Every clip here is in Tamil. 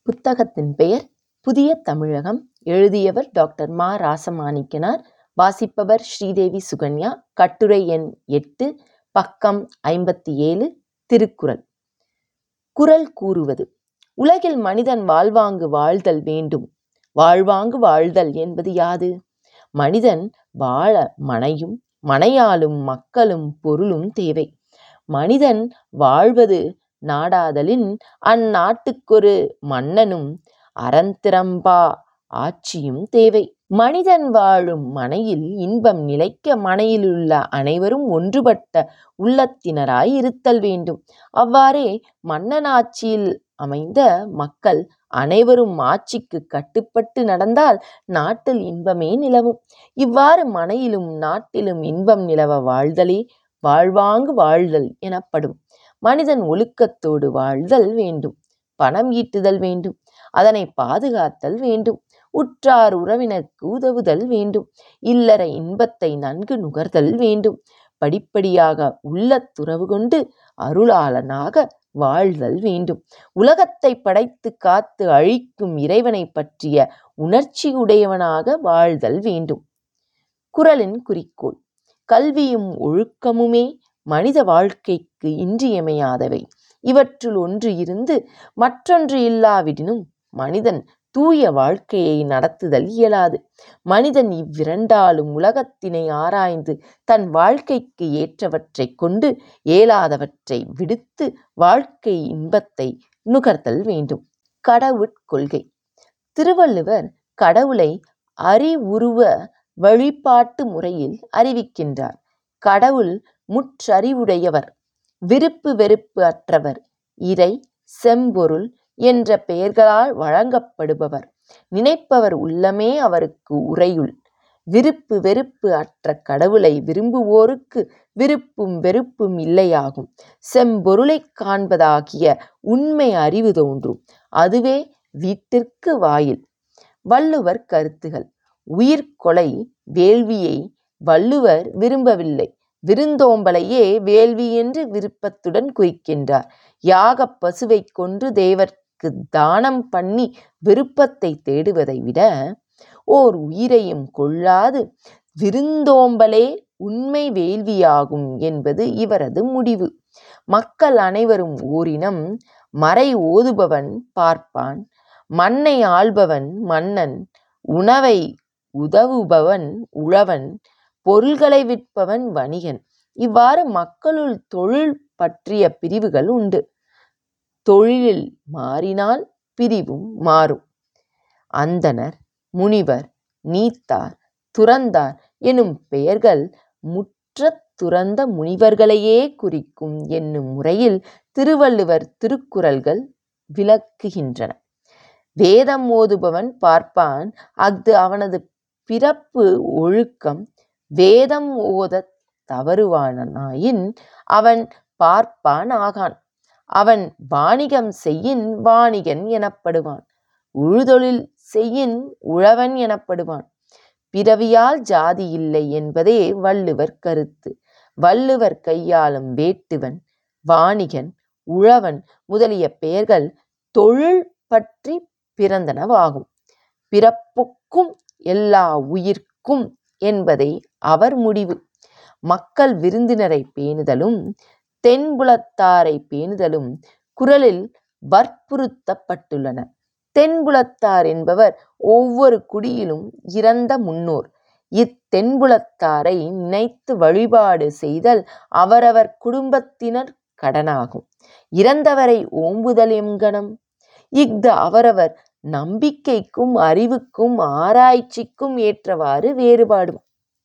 புத்தகத்தின் பெயர் புதிய தமிழகம் எழுதியவர் டாக்டர் மா ராசமாணிக்கனார் வாசிப்பவர் ஸ்ரீதேவி சுகன்யா கட்டுரை எண் எட்டு பக்கம் ஐம்பத்தி ஏழு திருக்குறள் குறள் கூறுவது உலகில் மனிதன் வாழ்வாங்கு வாழ்தல் வேண்டும் வாழ்வாங்கு வாழ்தல் என்பது யாது மனிதன் வாழ மனையும் மனையாளும் மக்களும் பொருளும் தேவை மனிதன் வாழ்வது நாடாதலின் அந்நாட்டுக்கொரு மன்னனும் அறந்திறம்பா ஆட்சியும் தேவை மனிதன் வாழும் மனையில் இன்பம் நிலைக்க மனையிலுள்ள அனைவரும் ஒன்றுபட்ட உள்ளத்தினராய் இருத்தல் வேண்டும் அவ்வாறே மன்னன் ஆட்சியில் அமைந்த மக்கள் அனைவரும் ஆட்சிக்கு கட்டுப்பட்டு நடந்தால் நாட்டில் இன்பமே நிலவும் இவ்வாறு மனையிலும் நாட்டிலும் இன்பம் நிலவ வாழ்தலே வாழ்வாங்கு வாழ்தல் எனப்படும் மனிதன் ஒழுக்கத்தோடு வாழ்தல் வேண்டும் பணம் ஈட்டுதல் வேண்டும் அதனை பாதுகாத்தல் வேண்டும் உற்றார் உறவினருக்கு உதவுதல் வேண்டும் இல்லற இன்பத்தை நன்கு நுகர்தல் வேண்டும் படிப்படியாக உள்ள துறவு கொண்டு அருளாளனாக வாழ்தல் வேண்டும் உலகத்தை படைத்து காத்து அழிக்கும் இறைவனை பற்றிய உணர்ச்சியுடையவனாக வாழ்தல் வேண்டும் குறளின் குறிக்கோள் கல்வியும் ஒழுக்கமுமே மனித வாழ்க்கைக்கு இன்றியமையாதவை இவற்றுள் ஒன்று இருந்து மற்றொன்று இல்லாவிடினும் மனிதன் தூய வாழ்க்கையை நடத்துதல் இயலாது மனிதன் இவ்விரண்டாலும் உலகத்தினை ஆராய்ந்து தன் வாழ்க்கைக்கு ஏற்றவற்றை கொண்டு இயலாதவற்றை விடுத்து வாழ்க்கை இன்பத்தை நுகர்தல் வேண்டும் கடவுட்கொள்கை திருவள்ளுவர் கடவுளை அறிவுருவ வழிபாட்டு முறையில் அறிவிக்கின்றார் கடவுள் முற்றறிவுடையவர் விருப்பு வெறுப்பு அற்றவர் இறை செம்பொருள் என்ற பெயர்களால் வழங்கப்படுபவர் நினைப்பவர் உள்ளமே அவருக்கு உரையுள் விருப்பு வெறுப்பு அற்ற கடவுளை விரும்புவோருக்கு விருப்பும் வெறுப்பும் இல்லையாகும் செம்பொருளைக் காண்பதாகிய உண்மை அறிவு தோன்றும் அதுவே வீட்டிற்கு வாயில் வள்ளுவர் கருத்துகள் உயிர்கொலை வேள்வியை வள்ளுவர் விரும்பவில்லை விருந்தோம்பலையே வேள்வி என்று விருப்பத்துடன் குறிக்கின்றார் யாகப் பசுவை கொன்று தேவர்க்கு தானம் பண்ணி விருப்பத்தை தேடுவதை விட ஓர் உயிரையும் கொள்ளாது விருந்தோம்பலே உண்மை வேள்வியாகும் என்பது இவரது முடிவு மக்கள் அனைவரும் ஓரினம் மறை ஓதுபவன் பார்ப்பான் மண்ணை ஆள்பவன் மன்னன் உணவை உதவுபவன் உழவன் பொருள்களை விற்பவன் வணிகன் இவ்வாறு மக்களுள் தொழில் பற்றிய பிரிவுகள் உண்டு தொழிலில் மாறினால் பிரிவும் மாறும் அந்தணர் முனிவர் நீத்தார் துறந்தார் எனும் பெயர்கள் முற்றத் துறந்த முனிவர்களையே குறிக்கும் என்னும் முறையில் திருவள்ளுவர் திருக்குறள்கள் விளக்குகின்றன வேதம் ஓதுபவன் பார்ப்பான் அஃது அவனது பிறப்பு ஒழுக்கம் வேதம் ஓதத் தவறுவானாயின் அவன் பார்ப்பான் ஆகான் அவன் வாணிகம் செய்யின் வாணிகன் எனப்படுவான் உழுதொழில் செய்யின் உழவன் எனப்படுவான் பிறவியால் ஜாதி இல்லை என்பதே வள்ளுவர் கருத்து வள்ளுவர் கையாளும் வேட்டுவன் வாணிகன் உழவன் முதலிய பெயர்கள் தொழில் பற்றி பிறந்தனவாகும் பிறப்புக்கும் எல்லா உயிர்க்கும் என்பதை அவர் முடிவு மக்கள் விருந்தினரை பேணுதலும் தென்புலத்தாரை பேணுதலும் குறளில் வற்புறுத்தப்பட்டுள்ளன தென்புலத்தார் என்பவர் ஒவ்வொரு குடியிலும் இறந்த முன்னோர் இத்தென்புலத்தாரை நினைத்து வழிபாடு செய்தல் அவரவர் குடும்பத்தினர் கடனாகும் இறந்தவரை ஓம்புதல் எங்கனம் இஃது அவரவர் நம்பிக்கைக்கும் அறிவுக்கும் ஆராய்ச்சிக்கும் ஏற்றவாறு வேறுபாடும்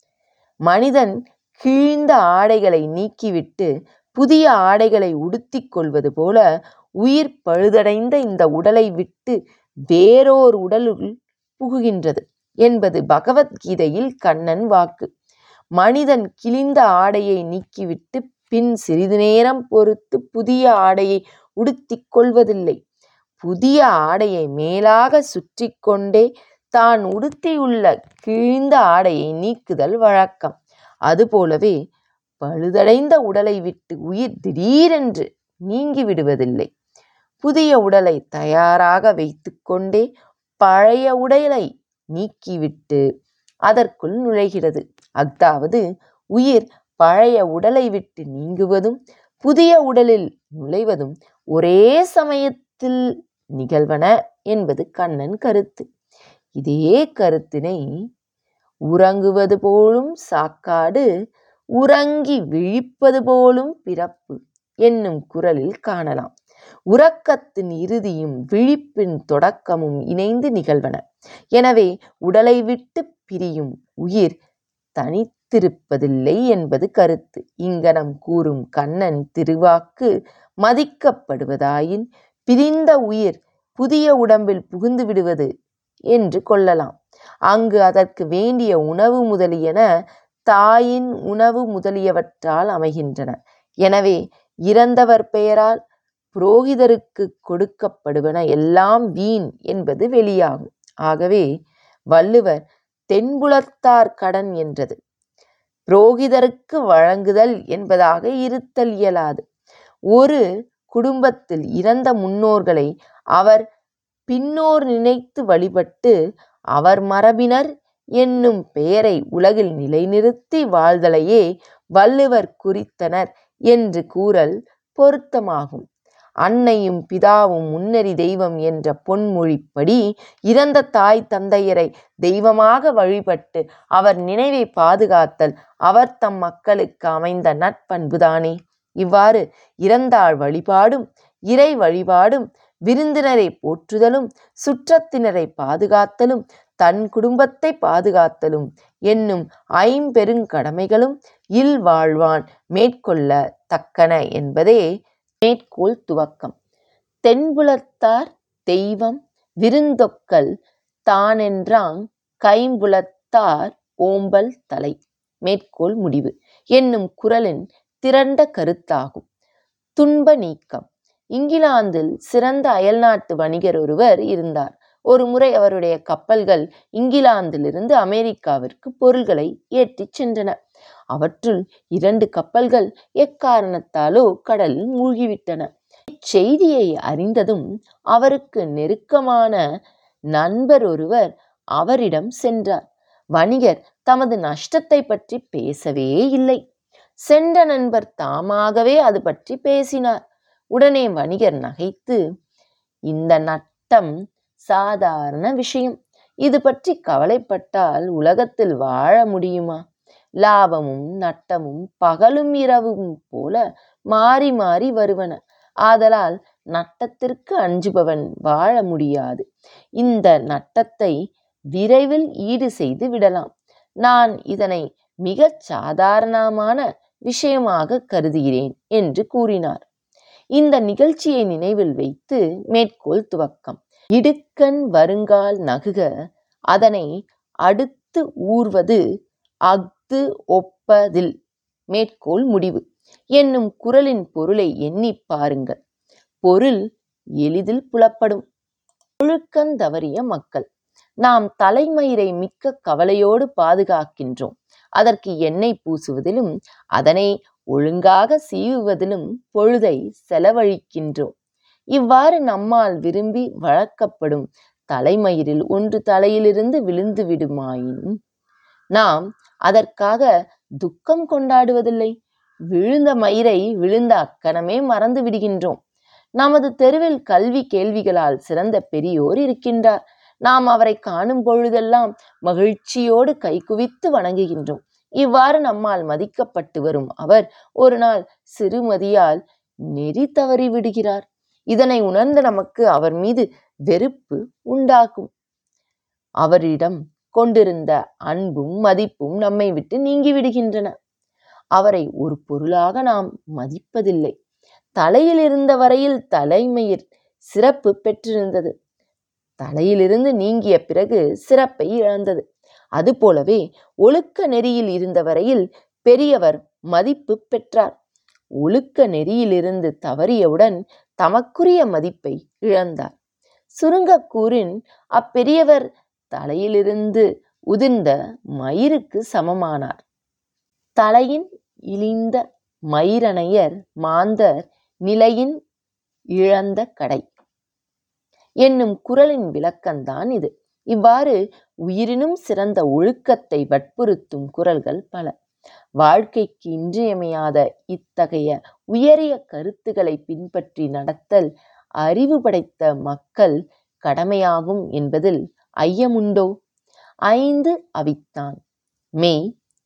மனிதன் கிழிந்த ஆடைகளை நீக்கிவிட்டு புதிய ஆடைகளை உடுத்திக் கொள்வது போல உயிர் பழுதடைந்த இந்த உடலை விட்டு வேறோர் உடலுள் புகுகின்றது என்பது பகவத்கீதையில் கண்ணன் வாக்கு மனிதன் கிழிந்த ஆடையை நீக்கிவிட்டு பின் சிறிது நேரம் பொறுத்து புதிய ஆடையை உடுத்திக் கொள்வதில்லை புதிய ஆடையை மேலாக சுற்றி கொண்டே தான் உடுத்தியுள்ள கிழிந்த ஆடையை நீக்குதல் வழக்கம் அதுபோலவே பழுதடைந்த உடலை விட்டு உயிர் திடீரென்று நீங்கி விடுவதில்லை புதிய உடலை தயாராக வைத்துக்கொண்டே பழைய உடலை நீக்கிவிட்டு அதற்குள் நுழைகிறது அஃதாவது உயிர் பழைய உடலை விட்டு நீங்குவதும் புதிய உடலில் நுழைவதும் ஒரே சமயத்தில் நிகழ்வன என்பது கண்ணன் கருத்து இதே கருத்தினை உறங்குவது போலும் சாக்காடு உறங்கி விழிப்பது போலும் பிறப்பு என்னும் குரலில் காணலாம் உறக்கத்தின் இறுதியும் விழிப்பின் தொடக்கமும் இணைந்து நிகழ்வன எனவே உடலை விட்டு பிரியும் உயிர் தனித்திருப்பதில்லை என்பது கருத்து இங்கனம் கூறும் கண்ணன் திருவாக்கு மதிக்கப்படுவதாயின் பிரிந்த உயிர் புதிய உடம்பில் புகுந்து விடுவது என்று கொள்ளலாம் அங்கு அதற்கு வேண்டிய உணவு முதலியன தாயின் உணவு முதலியவற்றால் அமைகின்றன எனவே இறந்தவர் பெயரால் புரோகிதருக்கு கொடுக்கப்படுவன எல்லாம் வீண் என்பது வெளியாகும் ஆகவே வள்ளுவர் தென்புலத்தார் கடன் என்றது புரோகிதருக்கு வழங்குதல் என்பதாக இருத்தல் இயலாது ஒரு குடும்பத்தில் இறந்த முன்னோர்களை அவர் பின்னோர் நினைத்து வழிபட்டு அவர் மரபினர் என்னும் பெயரை உலகில் நிலைநிறுத்தி வாழ்தலையே வள்ளுவர் குறித்தனர் என்று கூறல் பொருத்தமாகும் அன்னையும் பிதாவும் முன்னறி தெய்வம் என்ற பொன்மொழிப்படி இறந்த தாய் தந்தையரை தெய்வமாக வழிபட்டு அவர் நினைவை பாதுகாத்தல் அவர் தம் மக்களுக்கு அமைந்த நற்பண்புதானே இவ்வாறு இறந்தாள் வழிபாடும் இறை வழிபாடும் விருந்தினரை போற்றுதலும் சுற்றத்தினரை பாதுகாத்தலும் தன் குடும்பத்தை பாதுகாத்தலும் என்னும் ஐம்பெருங்கடமைகளும் இல் வாழ்வான் மேற்கொள்ள தக்கன என்பதே மேற்கோள் துவக்கம் தென்புலத்தார் தெய்வம் விருந்தொக்கல் தானென்றாங் கைம்புலத்தார் ஓம்பல் தலை மேற்கோள் முடிவு என்னும் குரலின் திரண்ட கருத்தாகும் துன்ப நீக்கம் இங்கிலாந்தில் சிறந்த அயல்நாட்டு வணிகர் ஒருவர் இருந்தார் ஒரு முறை அவருடைய கப்பல்கள் இங்கிலாந்திலிருந்து அமெரிக்காவிற்கு பொருள்களை ஏற்றிச் சென்றன அவற்றுள் இரண்டு கப்பல்கள் எக்காரணத்தாலோ கடலில் மூழ்கிவிட்டன இச்செய்தியை அறிந்ததும் அவருக்கு நெருக்கமான நண்பர் ஒருவர் அவரிடம் சென்றார் வணிகர் தமது நஷ்டத்தை பற்றி பேசவே இல்லை சென்ற நண்பர் தாமாகவே அது பற்றி பேசினார் உடனே வணிகர் நகைத்து இந்த நட்டம் சாதாரண விஷயம் இது பற்றி கவலைப்பட்டால் உலகத்தில் வாழ முடியுமா லாபமும் நட்டமும் பகலும் இரவும் போல மாறி மாறி வருவன ஆதலால் நட்டத்திற்கு அஞ்சுபவன் வாழ முடியாது இந்த நட்டத்தை விரைவில் ஈடு செய்து விடலாம் நான் இதனை மிகச் சாதாரணமான விஷயமாக கருதுகிறேன் என்று கூறினார் இந்த நிகழ்ச்சியை நினைவில் வைத்து மேற்கோள் துவக்கம் இடுக்கண் வருங்கால் நகுக அதனை அடுத்து ஊர்வது அஃது ஒப்பதில் மேற்கோள் முடிவு என்னும் குரலின் பொருளை எண்ணிப் பாருங்கள் பொருள் எளிதில் புலப்படும் ஒழுக்கந்தவறிய மக்கள் நாம் தலைமயிரை மிக்க கவலையோடு பாதுகாக்கின்றோம் அதற்கு எண்ணெய் பூசுவதிலும் அதனை ஒழுங்காக சீவுவதிலும் பொழுதை செலவழிக்கின்றோம் இவ்வாறு நம்மால் விரும்பி வளர்க்கப்படும் தலைமயிரில் ஒன்று தலையிலிருந்து விழுந்து விடுமாயின் நாம் அதற்காக துக்கம் கொண்டாடுவதில்லை விழுந்த மயிரை விழுந்த அக்கணமே மறந்து விடுகின்றோம் நமது தெருவில் கல்வி கேள்விகளால் சிறந்த பெரியோர் இருக்கின்றார் நாம் அவரை காணும் பொழுதெல்லாம் மகிழ்ச்சியோடு கைகுவித்து வணங்குகின்றோம் இவ்வாறு நம்மால் மதிக்கப்பட்டு வரும் அவர் ஒரு நாள் சிறுமதியால் நெறி தவறி விடுகிறார் இதனை உணர்ந்த நமக்கு அவர் மீது வெறுப்பு உண்டாகும் அவரிடம் கொண்டிருந்த அன்பும் மதிப்பும் நம்மை விட்டு நீங்கி விடுகின்றன அவரை ஒரு பொருளாக நாம் மதிப்பதில்லை தலையில் இருந்த வரையில் தலைமயிர் சிறப்பு பெற்றிருந்தது தலையிலிருந்து நீங்கிய பிறகு சிறப்பை இழந்தது அதுபோலவே ஒழுக்க நெறியில் இருந்த வரையில் பெரியவர் மதிப்பு பெற்றார் ஒழுக்க நெறியிலிருந்து தவறியவுடன் தமக்குரிய மதிப்பை இழந்தார் சுருங்கக் கூறின் அப்பெரியவர் தலையிலிருந்து உதிர்ந்த மயிருக்கு சமமானார் தலையின் இழிந்த மயிரணையர் மாந்தர் நிலையின் இழந்த கடை என்னும் குறளின் விளக்கம்தான் இது இவ்வாறு உயிரினும் சிறந்த ஒழுக்கத்தை வற்புறுத்தும் குறள்கள் பல வாழ்க்கைக்கு இன்றியமையாத இத்தகைய உயரிய கருத்துக்களை பின்பற்றி நடத்தல் அறிவு படைத்த மக்கள் கடமையாகும் என்பதில் ஐயமுண்டோ ஐந்து அவித்தான் மெய்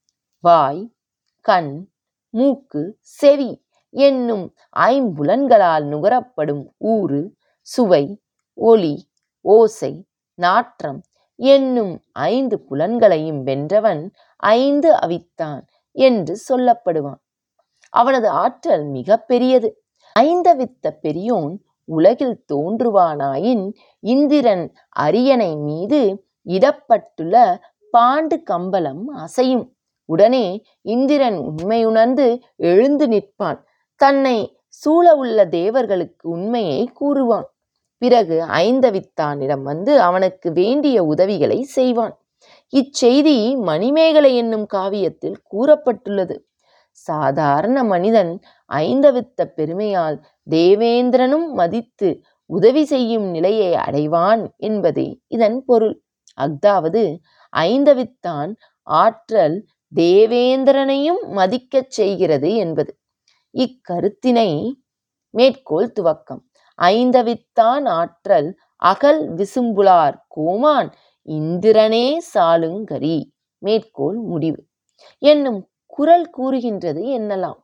வாய் கண் மூக்கு செவி என்னும் ஐம்புலன்களால் நுகரப்படும் ஊறு சுவை ஒளி ஓசை நாற்றம் என்னும் ஐந்து புலன்களையும் வென்றவன் ஐந்து அவித்தான் என்று சொல்லப்படுவான் அவனது ஆற்றல் மிக பெரியது ஐந்தவித்த பெரியோன் உலகில் தோன்றுவானாயின் இந்திரன் அரியணை மீது இடப்பட்டுள்ள பாண்டு கம்பளம் அசையும் உடனே இந்திரன் உண்மையுணர்ந்து எழுந்து நிற்பான் தன்னை சூழ உள்ள தேவர்களுக்கு உண்மையை கூறுவான் பிறகு ஐந்தவித்தானிடம் வந்து அவனுக்கு வேண்டிய உதவிகளை செய்வான் இச்செய்தி மணிமேகலை என்னும் காவியத்தில் கூறப்பட்டுள்ளது சாதாரண மனிதன் ஐந்தவித்த பெருமையால் தேவேந்திரனும் மதித்து உதவி செய்யும் நிலையை அடைவான் என்பதே இதன் பொருள் அஃதாவது ஐந்தவித்தான் ஆற்றல் தேவேந்திரனையும் மதிக்கச் செய்கிறது என்பது இக்கருத்தினை மேற்கோள் துவக்கம் ஐந்தவித்தான் ஆற்றல் அகல் விசும்புலார் கோமான் இந்திரனே சாலுங்கரி மேற்கோள் முடிவு என்னும் குறள் கூறுகின்றது என்னலாம்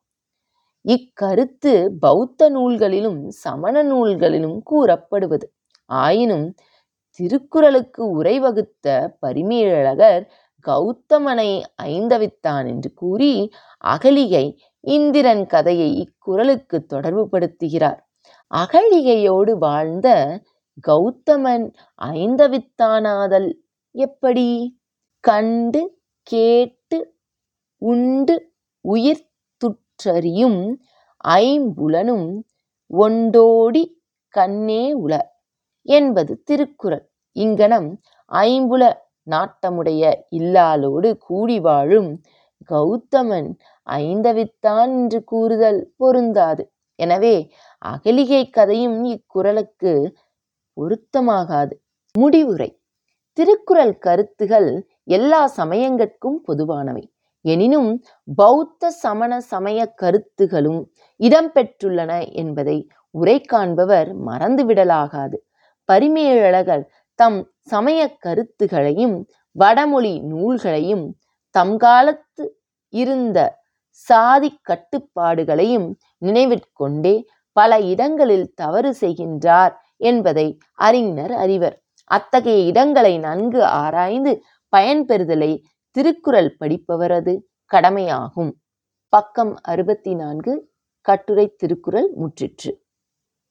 இக்கருத்து பௌத்த நூல்களிலும் சமண நூல்களிலும் கூறப்படுவது ஆயினும் திருக்குறளுக்கு உரை வகுத்த பரிமேலழகர் கௌதமனை ஐந்தவித்தான் என்று கூறி அகலிகை இந்திரன் கதையை இக்குறளுக்கு தொடர்புபடுத்துகிறார் அகலிகையோடு வாழ்ந்த கௌதமன் ஐந்தவித்தானாதல் எப்படி கண்டு கேட்டு உண்டு உயிர் துற்றறியும் ஐம்புலனும் ஒண்டோடி கண்ணே உள என்பது திருக்குறள் இங்கனம் ஐம்புல நாட்டமுடைய இல்லாளோடு கூடி வாழும் கௌதமன் ஐந்தவித்தான் என்று கூறுதல் பொருந்தாது எனவே அகலிகை கதையும் இக்குறளுக்கு பொருத்தமாகாது முடிவுரை திருக்குறள் கருத்துகள் எல்லா சமயங்கட்கும் பொதுவானவை எனினும் பௌத்த சமண சமய கருத்துகளும் இடம்பெற்றுள்ளன என்பதை உரை காண்பவர் மறந்துவிடலாகாது பரிமேலழகர் தம் சமய கருத்துகளையும் வடமொழி நூல்களையும் தம் காலத்து இருந்த சாதி கட்டுப்பாடுகளையும் நினைவிற்கொண்டே பல இடங்களில் தவறு செய்கின்றார் என்பதை அறிஞர் அறிவர் அத்தகைய இடங்களை நன்கு ஆராய்ந்து பயன்பெறுதலை திருக்குறள் படிப்பவரது கடமையாகும் பக்கம் அறுபத்தி நான்கு கட்டுரை திருக்குறள் முற்றிற்று